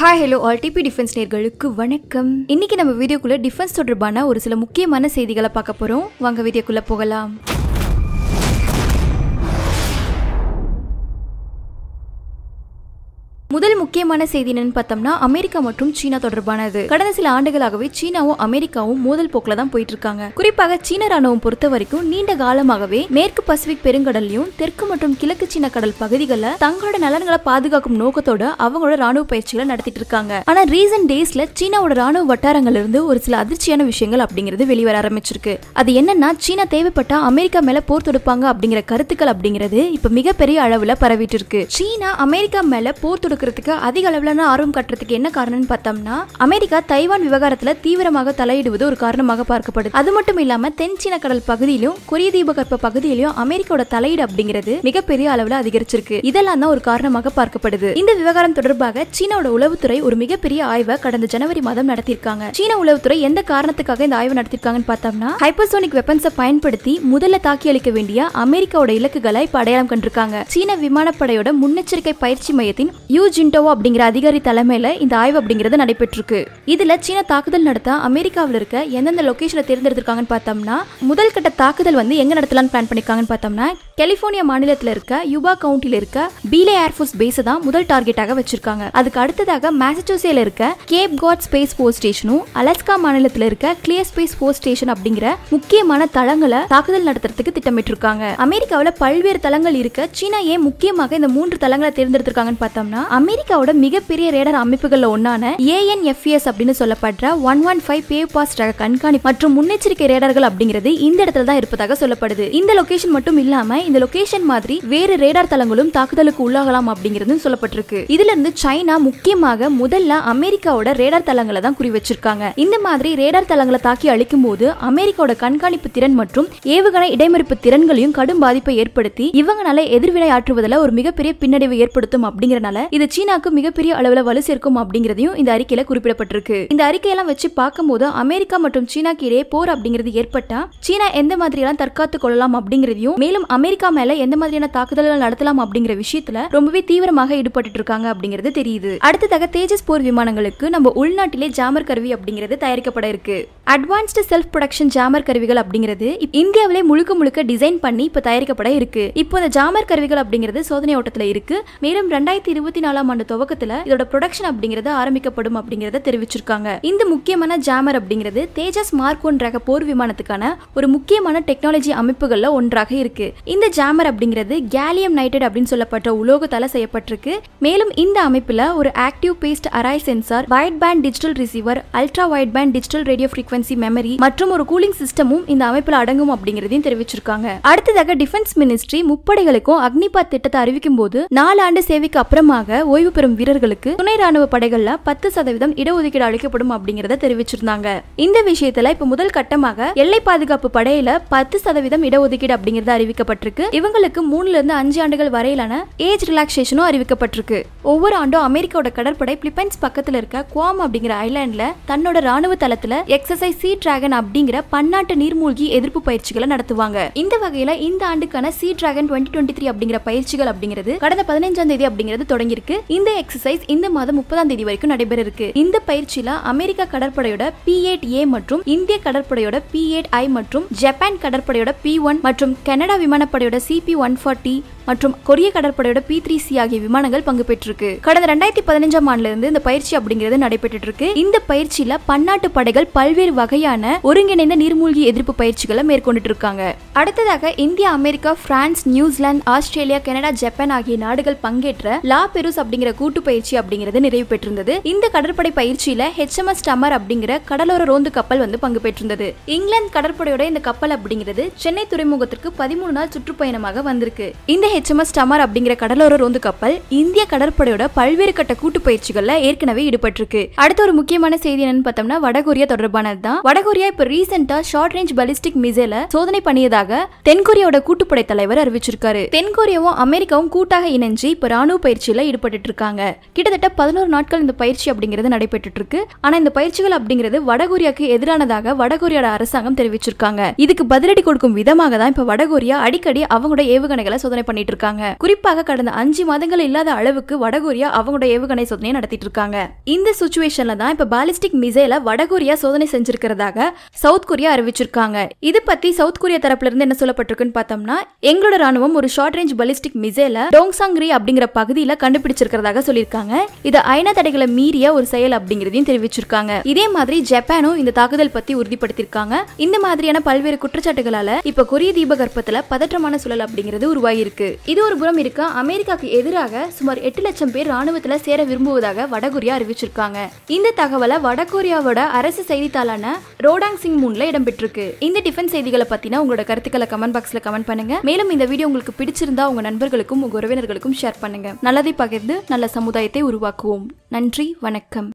hi hello all DP defence நேர்களுக்கு வணக்கம் இன்னைக்கு நம்ம வீடியோக்குள்ள டிஃபென்ஸ் தொடர்பான ஒரு சில முக்கியமான செய்திகளை பார்க்க போறோம் வாங்க வீடியோக்குள்ள போகலாம் முதல் முக்கியமான செய்தி என்னன்னு பார்த்தோம்னா அமெரிக்கா மற்றும் சீனா தொடர்பானது கடந்த சில ஆண்டுகளாகவே சீனாவும் அமெரிக்காவும் மோதல் போக்கில் தான் போயிட்டு இருக்காங்க குறிப்பாக சீன ராணுவம் பொறுத்த வரைக்கும் நீண்ட காலமாகவே மேற்கு பசிபிக் பெருங்கடல்லையும் தெற்கு மற்றும் கிழக்கு சீன கடல் பகுதிகளில் தங்களோட நலன்களை பாதுகாக்கும் நோக்கத்தோட அவங்களோட ராணுவ பயிற்சிகளை நடத்திட்டு இருக்காங்க ஆனா ரீசன்ட் டேஸ்ல சீனாவோட ராணுவ வட்டாரங்கள்ல இருந்து ஒரு சில அதிர்ச்சியான விஷயங்கள் அப்படிங்கிறது வெளிவர ஆரம்பிச்சிருக்கு அது என்னன்னா சீனா தேவைப்பட்டா அமெரிக்கா மேல போர் தொடுப்பாங்க அப்படிங்கிற கருத்துக்கள் அப்படிங்கிறது இப்ப மிகப்பெரிய அளவுல பரவிட்டு இருக்கு சீனா அமெரிக்கா மேல போர் தொடுக்கிறதுக்கு அதிக அளவிலான ஆர்வம் காட்டுறதுக்கு என்ன காரணம்னு பார்த்தோம்னா அமெரிக்கா தைவான் விவகாரத்துல தீவிரமாக தலையிடுவது ஒரு காரணமாக பார்க்கப்படுது அது மட்டும் இல்லாம தென் சீன கடல் பகுதியிலும் கொரிய தீபகற்ப பகுதியிலும் அமெரிக்காவோட தலையீடு அப்படிங்கிறது மிகப்பெரிய அளவுல அதிகரிச்சிருக்கு இதெல்லாம் தான் ஒரு காரணமாக பார்க்கப்படுது இந்த விவகாரம் தொடர்பாக சீனாவோட உளவுத்துறை ஒரு மிகப்பெரிய ஆய்வை கடந்த ஜனவரி மாதம் நடத்தியிருக்காங்க சீன உளவுத்துறை எந்த காரணத்துக்காக இந்த ஆய்வு நடத்திருக்காங்கன்னு பார்த்தோம்னா ஹைப்பர்சோனிக் வெப்பன்ஸை பயன்படுத்தி முதல்ல தாக்கி அளிக்க வேண்டிய அமெரிக்காவோட இலக்குகளை இப்ப அடையாளம் கண்டிருக்காங்க சீன விமானப்படையோட முன்னெச்சரிக்கை பயிற்சி மையத்தின் யூ ஜின்டோவோ அப்படிங்கிற அதிகாரி தலைமையில இந்த ஆய்வு அப்படிங்கிறது நடைபெற்றிருக்கு இதுல சீன தாக்குதல் நடத்த அமெரிக்காவில் இருக்க எந்தெந்த லொகேஷனை தேர்ந்தெடுத்திருக்காங்கன்னு பார்த்தோம்னா முதல் கட்ட தாக்குதல் வந்து எங்க நடத்தலாம்னு பிளான் பண்ணிருக்காங்கன்னு பார்த்தோம்னா கலிபோர்னியா மாநிலத்தில் இருக்க யுபா கவுண்டில இருக்க பீலே ஏர்ஃபோர்ஸ் பேஸை தான் முதல் டார்கெட்டாக வச்சிருக்காங்க அதுக்கு அடுத்ததாக மேசச்சூசேல இருக்க கேப் காட் ஸ்பேஸ் ஃபோர்ஸ் ஸ்டேஷனும் அலாஸ்கா மாநிலத்தில் இருக்க கிளியர் ஸ்பேஸ் ஃபோர்ஸ் ஸ்டேஷன் அப்படிங்கிற முக்கியமான தளங்களை தாக்குதல் நடத்துறதுக்கு திட்டமிட்டிருக்காங்க அமெரிக்காவில் பல்வேறு தளங்கள் இருக்க சீனா ஏன் முக்கியமாக இந்த மூன்று தளங்களை தேர்ந்தெடுத்திருக்காங்கன்னு பார்த்தோம்னா அமெரிக்காவோட மிகப்பெரிய ரேடர் அமைப்புகள்ல ஒன்னான ஏஎன்எஃப்எஸ் அப்படின்னு சொல்லப்படுற one one five pave paws ரக கண்காணிப்பு மற்றும் முன்னெச்சரிக்கை ரேடார்கள் அப்படிங்கிறது இந்த இடத்துல தான் இருப்பதாக சொல்லப்படுது இந்த லொகேஷன் மட்டும் இல்லாம இந்த லொகேஷன் மாதிரி வேறு ரேடார் தளங்களும் தாக்குதலுக்கு உள்ளாகலாம் அப்படிங்கிறது சொல்லப்பட்டிருக்கு இதுல இருந்து சைனா முக்கியமாக முதல்ல அமெரிக்காவோட ரேடார் தளங்களை தான் குறி வச்சிருக்காங்க இந்த மாதிரி ரேடார் தளங்களை தாக்கி அழிக்கும் போது அமெரிக்காவோட கண்காணிப்பு திறன் மற்றும் ஏவுகணை இடைமறிப்பு திறன்களையும் கடும் பாதிப்பை ஏற்படுத்தி இவங்களால எதிர்வினை ஆற்றுவதில் ஒரு மிகப்பெரிய பின்னடைவை ஏற்படுத்தும் அப்படிங்கறனால இது சீனாக்கு மிகப்பெரிய அளவுல வலு சேர்க்கும் அப்படிங்கறதையும் இந்த அறிக்கையில குறிப்பிடப்பட்டிருக்கு இந்த அறிக்கையெல்லாம் வச்சு பார்க்கும்போது அமெரிக்கா மற்றும் சீனாக்கு இடையே போர் அப்படிங்கிறது ஏற்பட்டா சீனா எந்த மாதிரி எல்லாம் தற்காத்து கொள்ளலாம் அப்படிங்கறதையும் மேலும் அமெரிக்கா மேல எந்த மாதிரியான தாக்குதல்கள் நடத்தலாம் அப்படிங்கிற விஷயத்துல ரொம்பவே தீவிரமாக ஈடுபட்டு இருக்காங்க அப்படிங்கிறது தெரியுது அடுத்ததாக தேஜஸ் போர் விமானங்களுக்கு நம்ம உள்நாட்டிலே ஜாமர் கருவி அப்படிங்கிறது தயாரிக்கப்பட இருக்கு அட்வான்ஸ்டு செல்ஃப் ப்ரொடக்ஷன் ஜாமர் கருவிகள் அப்படிங்கிறது இப்ப இந்தியாவிலே முழுக்க முழுக்க டிசைன் பண்ணி இப்ப தயாரிக்கப்பட இருக்கு இப்போ இந்த ஜாமர் கருவிகள் அப்படிங்கிறது சோதனை ஓட்டத்துல இருக்கு மேலும் ரெண்டாயிரத்தி இருபத்தி நாலாம் ஆண்டு துவக்கத்துல இதோட ப்ரொடக்ஷன் அப்படிங்கிறது ஆரம்பிக்கப்படும் அப்படிங்கறத தெரிவிச்சிருக்காங்க இந்த முக்கியமான ஜாமர் அப்படிங்கிறது தேஜஸ் மார்க் ஒன் ரக போர் விமானத்துக்கான ஒரு முக்கியமான டெக்னாலஜி அமைப்புகள்ல ஒன்றாக இருக்கு இந்த ஜாமர் அப்படிங்கிறது கேலியம் நைட்ரேட் அப்படின்னு சொல்லப்பட்ட உலோகத்தால செய்யப்பட்டிருக்கு மேலும் இந்த அமைப்புல ஒரு active phased array sensor wide band digital receiver ultra wide band digital radio frequency memory மற்றும் ஒரு கூலிங் சிஸ்டமும் இந்த அமைப்புல அடங்கும் அப்படிங்கறதையும் தெரிவிச்சிருக்காங்க அடுத்ததாக டிஃபென்ஸ் மினிஸ்ட்ரி முப்படைகளுக்கும் அக்னிபாத் திட்டத்தை அறிவிக்கும் போது நாலு ஆண்டு சேவைக்கு அப்புறமாக ஓய்வு பெறும் வீரர்களுக்கு துணை ராணுவ படைகள்ல பத்து சதவீதம் இடஒதுக்கீடு அளிக்கப்படும் அப்படிங்கறத தெரிவிச்சிருந்தாங்க இந்த விஷயத்துல இப்ப முதல் கட்டமாக எல்லை பாதுகாப்பு படையில பத்து சதவீதம் இடஒதுக்கீடு அப்படிங்கறது அறிவிக்கப்பட்டிருக்கு இவங்களுக்கு மூணுல இருந்து அஞ்சு ஆண்டுகள் வரையிலான ஏஜ் ரிலாக்ஸேஷனும் அறிவிக்கப்பட்டிருக்கு ஒவ்வொரு ஆண்டும் அமெரிக்காவோட கடற்படை பிலிப்பைன்ஸ் பக்கத்துல இருக்க குவாம் அப்படிங்கிற ஐலாண்ட்ல தன்னோட ராணுவ தளத்துல எக்ஸசைஸ் சி டிராகன் அப்படிங்கிற பன்னாட்டு நீர்மூழ்கி எதிர்ப்பு பயிற்சிகளை நடத்துவாங்க இந்த வகையில இந்த ஆண்டுக்கான sea dragon twenty twenty three அப்படிங்கிற பயிற்சிகள் அப்படிங்கிறது கடந்த பதினைஞ்சாம் தேதி அப்படிங்கிறது தொடங்கியிருக்கு இந்த எக்ஸசைஸ் இந்த மாதம் முப்பதாம் தேதி வரைக்கும் நடைபெற இருக்கு இந்த பயிற்சியில அமெரிக்கா கடற்படையோட பி எயிட் ஏ மற்றும் இந்திய கடற்படையோட பி எயிட் ஐ மற்றும் ஜப்பான் கடற்படையோட பி ஒன் மற்றும் கனடா விமானப்படையோட சிபி ஒன் ஃபார்ட்டி மற்றும் கொரிய கடற்படையோட பி த்ரீ சி ஆகிய விமானங்கள் பங்கு பெற்றிருக்கு கடந்த ரெண்டாயிரத்தி பதினஞ்சாம் ஆண்டுல இருந்து இந்த பயிற்சி அப்படிங்கிறது நடைபெற்று இருக்கு இந்த பயிற்சியில பன்னாட்டு படைகள் பல்வேறு வகையான ஒருங்கிணைந்த நீர்மூழ்கி எதிர்ப்பு பயிற்சிகளை மேற்கொண்டுட்டு இருக்காங்க அடுத்ததாக India America France New Zealand Australia Canada Japan ஆகிய நாடுகள் பங்கேற்ற லா பெருஸ் அப்படிங்கிற கூட்டு பயிற்சி அப்படிங்கிறது நிறைவு பெற்றிருந்தது இந்த கடற்படை பயிற்சியில ஹெச்எம்எஸ் டமர் அப்படிங்கிற கடலோர ரோந்து கப்பல் வந்து பங்கு பெற்றிருந்தது இங்கிலாந்து கடற்படையோட இந்த கப்பல் அப்படிங்கிறது சென்னை துறைமுகத்திற்கு பதிமூணு நாள் சுற்றுப்பயணமாக வந்திருக்கு இந்த ஹெச்எம்எஸ் டமர் அப்படிங்கிற கடலோர ரோந்து கப்பல் இந்திய கடற்படையோட பல்வேறு கட்ட கூட்டு பயிற்சிகள்ல ஏற்கனவே ஈடுபட்டிருக்கு அடுத்த ஒரு முக்கியமான செய்தி என்னன்னு பார்த்தோம்னா வடகொரியா தொடர்பானது தான் வடகொரியா இப்ப ரீசெண்டா ஷார்ட் ரேஞ்ச் பலிஸ்டிக் மிசைல சோதனை பண்ணியதாக தென்கொரியாவோட கூட்டுப்படை தலைவர் அறிவிச்சிருக்காரு தென்கொரியாவும் அமெரிக்காவும் கூட்டாக இணைஞ்சு இப்ப ராணுவ பயிற்சியில ஈடுபட்டு இருக்காங்க கிட்டத்தட்ட பதினோரு நாட்கள் இந்த பயிற்சி அப்படிங்கிறது நடைபெற்று இருக்கு ஆனா இந்த பயிற்சிகள் அப்படிங்கிறது வடகொரியாக்கு எதிரானதாக வடகொரியோட அரசாங்கம் தெரிவிச்சிருக்காங்க இதுக்கு பதிலடி கொடுக்கும் விதமாக தான் இப்ப வடகொரியா அடிக்கடி அவங்களோட ஏவுகணைகளை சோதனை பண்ணிட்டு இருக்காங்க குறிப்பாக கடந்த அஞ்சு மாதங்கள் இல்லாத அளவுக்கு வடகொரியா அவங்களோட ஏவுகணை சோதனையை நடத்திட்டு இருக்காங்க இந்த சுச்சுவேஷன்ல தான் இப்ப பாலிஸ்டிக் மிசைல வடகொரியா சோதனை செஞ்சிருக்கிறதாக சவுத் கொரியா அறிவிச்சிருக்காங்க இது பத்தி சவுத் கொரியா தரப்புல இருந்து என்ன சொல்லப்பட்டிருக்குன்னு பார்த்தோம்னா எங்களோட ராணுவம் ஒரு ஷார்ட் ரேஞ்ச் பலிஸ்டிக் மிசைல டோங்சாங்ரி அப்படிங்கிற பகுதியில கண்டுபிடிச்சிருக்கிறதாக சொல்லியிருக்காங்க இது ஐநா தடைகளை மீறிய ஒரு செயல் அப்படிங்கிறதையும் தெரிவிச்சிருக்காங்க இதே மாதிரி ஜப்பானும் இந்த தாக்குதல் பத்தி உறுதிப்படுத்தியிருக்காங்க இந்த மாதிரியான பல்வேறு குற்றச்சாட்டுகளால இப்ப கொரிய தீபகற்பத்துல பதற்றமான சூழல் அப்படிங்கிறது உருவாகியிருக்கு இது ஒரு புறம் இருக்க அமெரிக்காக்கு எதிராக சுமார் எட்டு லட்சம் பேர் ராணுவத்துல சேர விரும்புவதாக வடகொரியா அறிவிச்சிருக்காங்க இந்த தகவலை வடகொரியாவோட அரசு செய்தித்தாளான ரோடாங் சிங் மூன்ல இடம்பெற்றிருக்கு இந்த டிஃபென்ஸ் செய்திகளை பத்தின உங்களோட கருத்துக்களை கமெண்ட் பாக்ஸ்ல கமெண்ட் பண்ணுங்க மேலும் இந்த வீடியோ உங்களுக்கு பிடிச்சிருந்தா உங்க நண்பர்களுக்கும் உங்க உறவினர்களுக்கும் ஷேர் பண்ணுங்க நல்லதை பகிர்ந்து நல்ல சமுதாயத்தை உருவாக்குவோம் நன்றி வணக்கம்